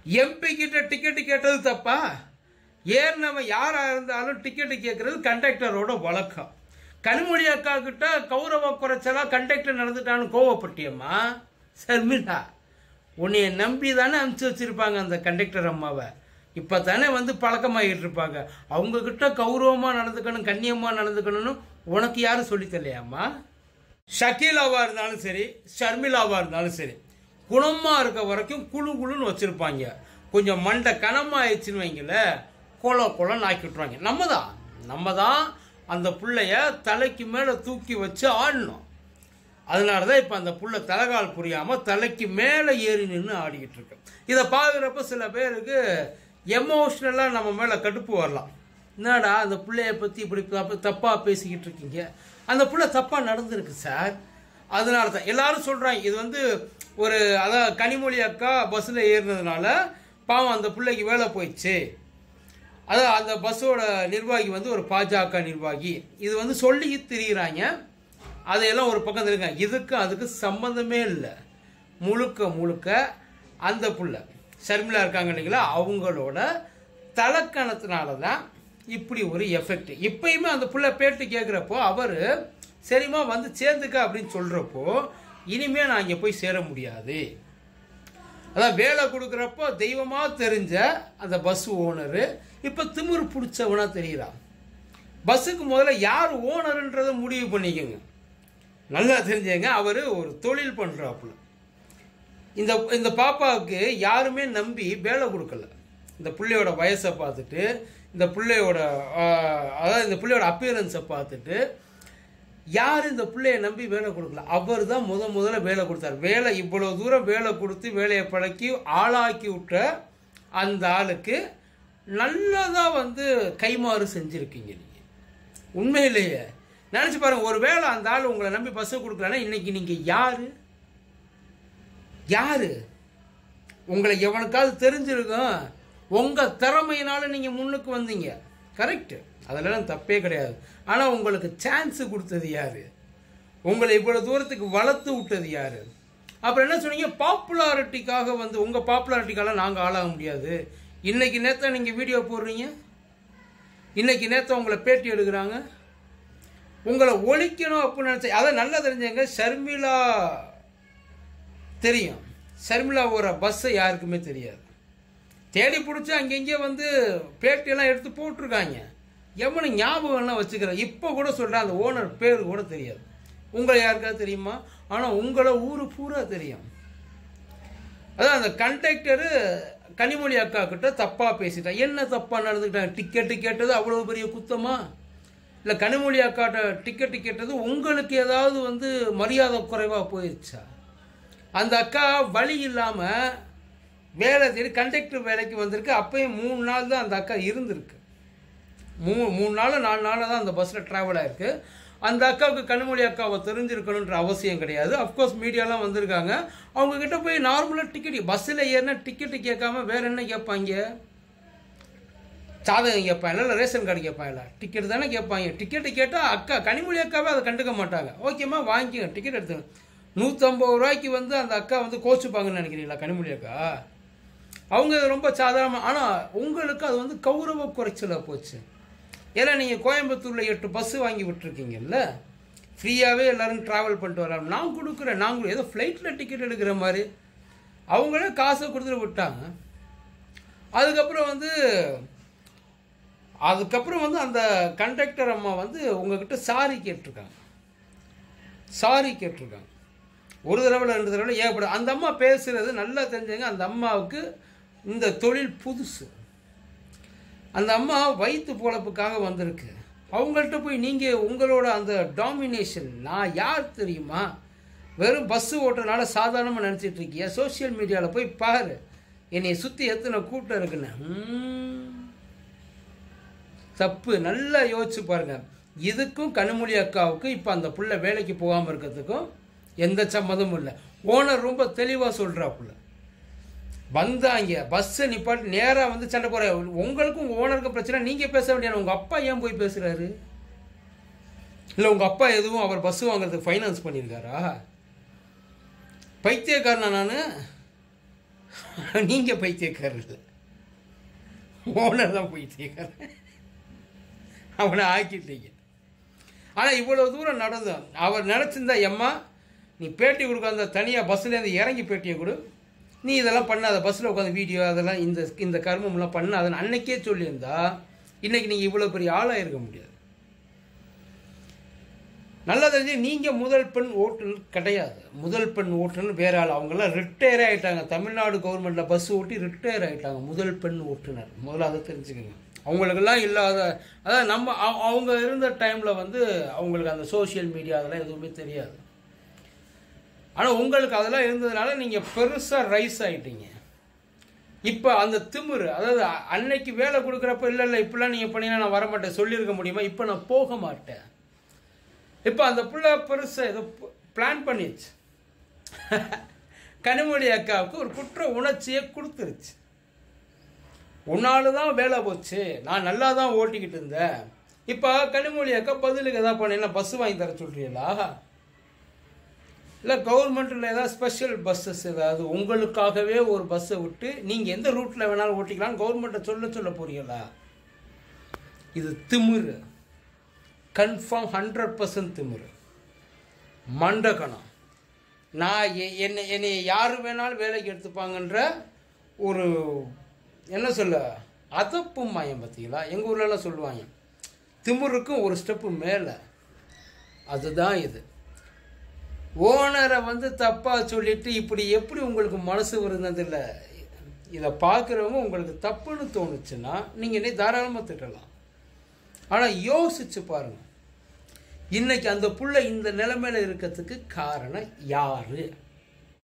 MP கிட்ட ticket கேட்டது தப்பா ஏறினவன் யாராக இருந்தாலும் டிக்கெட்டு கேட்கறது கண்டக்டரோட வழக்கம் கனிமொழி அக்கா கிட்ட கௌரவ குறைச்சலா கண்டக்டர் நடந்துட்டான்னு கோவப்பட்டியம்மா சர்மிளா உன்னைய நம்பி தானே அனுப்பிச்சு வச்சிருப்பாங்க அந்த கண்டக்டர் அம்மாவை இப்போ தானே வந்து பழக்கமாகிட்டு இருப்பாங்க அவங்க கிட்ட கௌரவமாக நடந்துக்கணும் கண்ணியமாக நடந்துக்கணும்னு உனக்கு யாரும் சொல்லித் தரலையாம்மா ஷக்கீலாவா இருந்தாலும் சரி ஷர்மிளாவா இருந்தாலும் சரி குணமா இருக்க வரைக்கும் குழு குழுன்னு வச்சிருப்பாங்க கொஞ்சம் மண்டை கனமாயிடுச்சுன்னு வைங்கள கொல கொலன்னு ஆக்கி விட்டுருவாங்க நம்ம தான் நம்ம தான் அந்த புள்ளைய தலைக்கு மேலே தூக்கி வச்சு ஆடணும் அதனால தான் இப்போ அந்த புள்ள தலைகால் புரியாமல் தலைக்கு மேலே ஏறி நின்று ஆடிக்கிட்டு இருக்கு இதை பார்க்குறப்ப சில பேருக்கு எமோஷ்னலாக நம்ம மேலே கடுப்பு வரலாம் என்னடா அந்த பிள்ளைய பற்றி இப்படி தப்பு தப்பாக பேசிக்கிட்டு இருக்கீங்க அந்த புள்ள தப்பாக நடந்திருக்கு சார் அதனால தான் எல்லாரும் சொல்கிறாங்க இது வந்து ஒரு அதான் கனிமொழி அக்கா பஸ்ஸில் ஏறினதுனால பாவம் அந்த பிள்ளைக்கு வேலை போயிடுச்சு அதான் அந்த பஸ்ஸோட நிர்வாகி வந்து ஒரு பாஜக நிர்வாகி இது வந்து சொல்லி திரியிறாங்க அதையெல்லாம் ஒரு பக்கம் இருங்க இதுக்கு அதுக்கு சம்மந்தமே இல்லை முழுக்க முழுக்க அந்த புள்ள ஷர்மிளா இருக்காங்க இல்லைங்களா அவங்களோட தலக்கணத்தினால தான் இப்படி ஒரு எஃபெக்ட் இப்பயுமே அந்த புள்ள பேட்டு கேட்குறப்போ அவர் சரிம்மா வந்து சேர்ந்துக்க அப்படின்னு சொல்கிறப்போ இனிமே நான் இங்கே போய் சேர முடியாது அதான் வேலை கொடுக்குறப்போ தெய்வமாக தெரிஞ்ச அந்த பஸ் ஓனரு இப்போ திமிரு பிடிச்சவனா தெரியுறான் பஸ்ஸுக்கு முதல்ல யார் ஓனருன்றதை முடிவு பண்ணிக்கோங்க நல்லா தெரிஞ்சங்க அவர் ஒரு தொழில் பண்ணுறாப்புல இந்த இந்த பாப்பாவுக்கு யாருமே நம்பி வேலை கொடுக்கல இந்த பிள்ளையோட வயசை பார்த்துட்டு இந்த பிள்ளையோட ஆஹ், அதாவது இந்த பிள்ளையோட அப்பியரன்ஸை பார்த்துட்டு யார் இந்த பிள்ளைய நம்பி வேலை கொடுக்கல அவர் தான் முத முதல்ல வேலை கொடுத்தார் வேலை இவ்வளவு தூரம் வேலை கொடுத்து வேலையை பழக்கி ஆளாக்கி விட்ட அந்த ஆளுக்கு நல்லதாக வந்து கைமாறு செஞ்சுருக்கீங்க நீங்கள் உண்மையிலேயே நினச்சி பாருங்க ஒரு வேளை அந்த ஆள் உங்களை நம்பி பஸ்ஸை கொடுக்கலன்னா இன்னைக்கு நீங்கள் யாரு யாரு உங்களை எவனுக்காவது தெரிஞ்சிருக்கும் உங்கள் திறமையினால நீங்கள் முன்னுக்கு வந்தீங்க கரெக்டு அதெல்லாம் தப்பே கிடையாது ஆனால் உங்களுக்கு சான்ஸ் கொடுத்தது யாரு உங்களை இவ்வளோ தூரத்துக்கு வளர்த்து விட்டது யாரு அப்புறம் என்ன சொன்னீங்க பாப்புலாரிட்டிக்காக வந்து உங்கள் பாப்புலாரிட்டிக்காக நாங்கள் ஆளாக முடியாது இன்னைக்கு நேற்று நீங்கள் வீடியோ போடுறீங்க இன்னைக்கு நேற்று உங்களை பேட்டி எடுக்கிறாங்க உங்களை ஒழிக்கணும் அப்படின்னு நினச்ச அதை நல்லா தெரிஞ்சவங்க ஷர்மிளா தெரியும் ஷர்மிளாவோட பஸ்ஸை யாருக்குமே தெரியாது தேடி பிடிச்சி அங்கங்கே வந்து பேட்டியெல்லாம் எடுத்து போட்டிருக்காங்க எவனு ஞாபகம்லாம் வச்சுக்கிறேன் இப்போ கூட சொல்கிறேன் அந்த ஓனர் பேர் கூட தெரியாது உங்களை யாருக்காவது தெரியுமா ஆனால் உங்களை ஊர் பூரா தெரியும் அதான் அந்த கண்டக்டரு கனிமொழி அக்கா கிட்ட தப்பாக பேசிட்டான் என்ன தப்பாக நடந்துக்கிட்டாங்க டிக்கெட்டு கேட்டது அவ்வளோ பெரிய குத்தமா இல்லை கனிமொழி அக்காட்ட டிக்கெட்டு கேட்டது உங்களுக்கு ஏதாவது வந்து மரியாதை குறைவாக போயிடுச்சா அந்த அக்கா வழி இல்லாமல் வேலை தேடி கண்டக்டர் வேலைக்கு வந்திருக்கு அப்பயும் மூணு நாள் தான் அந்த அக்கா இருந்திருக்கு மூ மூணு நாள் நாலு நாள் தான் அந்த பஸ்ஸில் ட்ராவல் ஆயிருக்கு அந்த அக்காவுக்கு கனிமொழி அக்காவை தெரிஞ்சிருக்கணுன்ற அவசியம் கிடையாது அஃப்கோர்ஸ் மீடியாலாம் வந்திருக்காங்க அவங்க கிட்ட போய் நார்மலாக டிக்கெட் பஸ்ஸில் ஏறினா டிக்கெட்டு கேட்காம வேற என்ன கேட்பாங்க சாதகம் கேட்பாங்க இல்லை ரேஷன் கார்டு கேட்பாங்கல்ல டிக்கெட் தானே கேட்பாங்க டிக்கெட்டு கேட்டால் அக்கா கனிமொழி அக்காவே அதை கண்டுக்க மாட்டாங்க ஓகேம்மா வாங்கிக்கங்க டிக்கெட் எடுத்துங்க நூற்றம்பது ரூபாய்க்கு வந்து அந்த அக்கா வந்து கோச்சுப்பாங்கன்னு நினைக்கிறீங்களா கனிமொழி அக்கா அவங்க ரொம்ப சாதாரண ஆனால் உங்களுக்கு அது வந்து கௌரவ குறைச்சலாக போச்சு ஏன்னா நீங்கள் கோயம்புத்தூரில் எட்டு பஸ்ஸு வாங்கி விட்டுருக்கீங்கல்ல ஃப்ரீயாகவே எல்லாரும் ட்ராவல் பண்ணிட்டு வரலாம் நான் கொடுக்குறேன் நாங்களும் ஏதோ ஃப்ளைட்டில் டிக்கெட் எடுக்கிற மாதிரி அவங்களே காசை கொடுத்துட்டு விட்டாங்க அதுக்கப்புறம் வந்து அதுக்கப்புறம் வந்து அந்த கண்டக்டர் அம்மா வந்து உங்ககிட்ட சாரி கேட்டிருக்காங்க சாரி கேட்டிருக்காங்க ஒரு தடவை ரெண்டு தடவை ஏற்படும் அந்த அம்மா பேசுறது நல்லா தெரிஞ்சவங்க அந்த அம்மாவுக்கு இந்த தொழில் புதுசு அந்த அம்மா வயிற்று பொழப்புக்காக வந்திருக்கு அவங்கள்ட்ட போய் நீங்கள் உங்களோட அந்த டாமினேஷன் நான் யார் தெரியுமா வெறும் பஸ்ஸு ஓட்டுறதுனால சாதாரணமாக நினச்சிட்டு இருக்கியா சோஷியல் மீடியாவில் போய் பாரு என்னை சுற்றி எத்தனை கூட்டம் இருக்குன்னு ம். தப்பு நல்லா யோசிச்சு பாருங்க இதுக்கும் கனிமொழி அக்காவுக்கும் இப்போ அந்த புள்ள வேலைக்கு போகாமல் இருக்கிறதுக்கும் எந்த சம்மதமும் இல்லை ஓனர் ரொம்ப தெளிவாக சொல்கிறாப்புல வந்தாங்க பஸ்ஸை நிப்பாட்டி நேராக வந்து சண்டை போகிற உங்களுக்கும் ஓனருக்கும் பிரச்சனை நீங்கள் பேச வேண்டிய உங்கள் அப்பா ஏன் போய் பேசுகிறாரு இல்லை உங்கள் அப்பா எதுவும் அவர் பஸ் வாங்குறதுக்கு ஃபைனான்ஸ் பண்ணியிருக்காரா பைத்தியக்காரனா நான் நீங்கள் பைத்தியக்காரர் இல்லை ஓனர் தான் பைத்தியக்காரன் அவனை ஆக்கிட்டீங்க ஆனால் இவ்வளோ தூரம் நடந்தோம் அவர் நினச்சிருந்தா எம்மா நீ பேட்டி கொடுக்க அந்த தனியாக பஸ்ஸுலேருந்து இறங்கி பேட்டியை கொடு நீ இதெல்லாம் பண்ணாத பஸ்ஸில் உட்காந்து வீடியோ அதெல்லாம் இந்த இந்த கர்மம்லாம் பண்ணாதன்னு அன்னைக்கே சொல்லியிருந்தா இன்னைக்கு நீங்கள் இவ்வளோ பெரிய ஆளாக இருக்க முடியாது நல்லா தெரிஞ்சு நீங்கள் முதல் பெண் ஓட்டுநர் கிடையாது முதல் பெண் ஓட்டுநர் வேற ஆள் அவங்கெல்லாம் ரிட்டையர் ஆகிட்டாங்க தமிழ்நாடு கவர்மெண்ட்டில் பஸ் ஓட்டி ரிட்டையர் ஆகிட்டாங்க முதல் பெண் ஓட்டுநர் முதல்ல அதை தெரிஞ்சுக்கோங்க அவங்களுக்கெல்லாம் இல்லாத அதாவது நம்ம அவ- அவங்க இருந்த டைமில் வந்து அவங்களுக்கு அந்த சோஷியல் மீடியா அதெல்லாம் எதுவுமே தெரியாது ஆனால் உங்களுக்கு அதெல்லாம் இருந்ததுனால நீங்கள் பெருசாக ரைஸ் ஆயிட்டீங்க இப்போ அந்த திமிரு அதாவது அ- அன்னைக்கு வேலை கொடுக்குறப்ப இல்லை இல்லை இப்படிலாம் நீங்கள் பண்ணினா நான் வரமாட்டேன் சொல்லியிருக்க முடியுமா இப்போ நான் போக மாட்டேன் இப்போ அந்த புள்ள பெருசாக ஏதோ பிளான் பண்ணிடுச்சு கனிமொழி அக்காவுக்கு ஒரு குற்ற உணர்ச்சியை கொடுத்துருச்சு உன்னால தான் வேலை போச்சு நான் நல்லா தான் ஓட்டிக்கிட்டு இருந்தேன் இப்போ கனிமொழி அக்கா பதிலுக்கு எதாவது பண்ணீங்கன்னா பஸ் வாங்கி தர சொல்றீங்களா இல்லை கவர்மெண்ட்டில் ஏதாவது ஸ்பெஷல் பஸ்ஸஸ் ஏதாவது உங்களுக்காகவே ஒரு பஸ்ஸை விட்டு நீங்கள் எந்த ரூட்டில் வேணாலும் ஓட்டிக்கலாம்னு கவர்மெண்ட்டை சொல்ல சொல்ல போறீங்களா இது திமிரு கன்ஃபார்ம் ஹண்ட்ரட் பர்சன்ட் திமிரு மண்டகணம் நான் எ- என்னை என்னை யார் வேணாலும் வேலைக்கு எடுத்துப்பாங்கன்ற ஒரு என்ன சொல்ல அதப்பு மாயம் பார்த்தீங்களா எங்கள் ஊர்லலாம் சொல்லுவாங்க திமிருக்கும் ஒரு ஸ்டெப்பு மேலே அதுதான் இது ஓனரை வந்து தப்பாக சொல்லிட்டு இப்படி எப்படி உங்களுக்கு மனசு வருந்ததில்லை இதை பார்க்குறவங்க உங்களுக்கு தப்புன்னு தோணுச்சுன்னா நீங்கள் இன்னைக்கு தாராளமாக திட்டலாம் ஆனால் யோசிச்சு பாருங்க இன்னைக்கு அந்த புள்ள இந்த நிலைமையில இருக்கிறதுக்கு காரணம் யாரு